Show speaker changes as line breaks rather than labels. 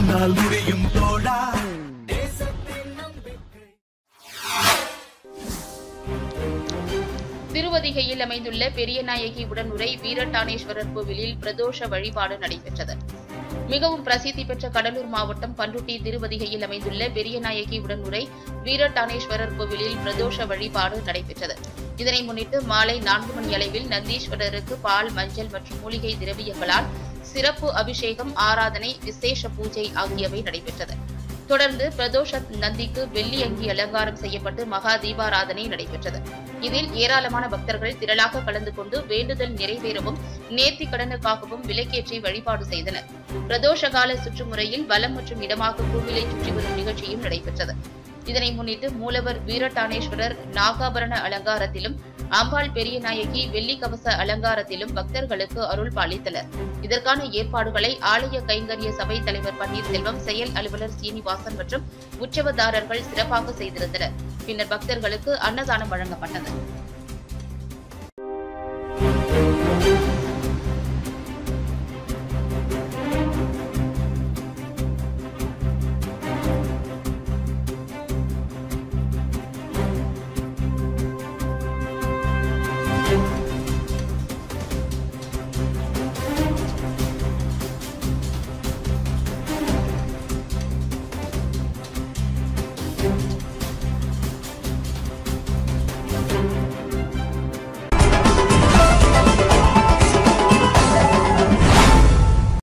உன்னால் முடியும் தோழா
திருவதிகையில் அமைந்துள்ள பெரியநாயகி உடனுரை வீரட்டானேஸ்வரர் கோவிலில் பிரதோஷ வழிபாடு நடைபெற்றது மிகவும் பிரசித்தி பெற்ற கடலூர் மாவட்டம் பண்ருட்டி திருவதிகையில் அமைந்துள்ள பெரியநாயகி உடனுரை வீரட்டானேஸ்வரர் கோவிலில் பிரதோஷ வழிபாடு நடைபெற்றது இதனை முன்னிட்டு மாலை நான்கு மணி அளவில் நந்தீஸ்வரருக்கு பால் மஞ்சள் மற்றும் மூலிகை திரவியங்களால் சிறப்பு அபிஷேகம் ஆராதனை விசேஷ பூஜை ஆகியவை நடைபெற்றது தொடர்ந்து பிரதோஷ நந்திக்கு வெள்ளி அங்கி அலங்காரம் செய்யப்பட்டு மகா தீபாராதனை நடைபெற்றது இதில் ஏராளமான பக்தர்கள் திரளாக கலந்து கொண்டு வேண்டுதல் நிறைவேறவும் நேர்த்தி கடனுக்காகவும் விலக்கேற்றி வழிபாடு செய்தனர் பிரதோஷ கால சுற்றுமுறையில் வலம் மற்றும் இடமாக கோவிலை சுற்றி வரும் நிகழ்ச்சியும் நடைபெற்றது இதனை முன்னிட்டு மூலவர் வீரட்டானேஸ்வரர் நாகாபரண அலங்காரத்திலும் அம்பாள் பெரியநாயகி வெள்ளி கவச அலங்காரத்திலும் பக்தர்களுக்கு அருள் பாலித்தனர் இதற்கான ஏற்பாடுகளை ஆலய கைங்கரிய சபை தலைவர் பன்னீர்செல்வம் செயல் அலுவலர் சீனிவாசன் மற்றும் உற்சவதாரர்கள் சிறப்பாக செய்திருந்தனர் பின்னர் பக்தர்களுக்கு அன்னதானம் வழங்கப்பட்டது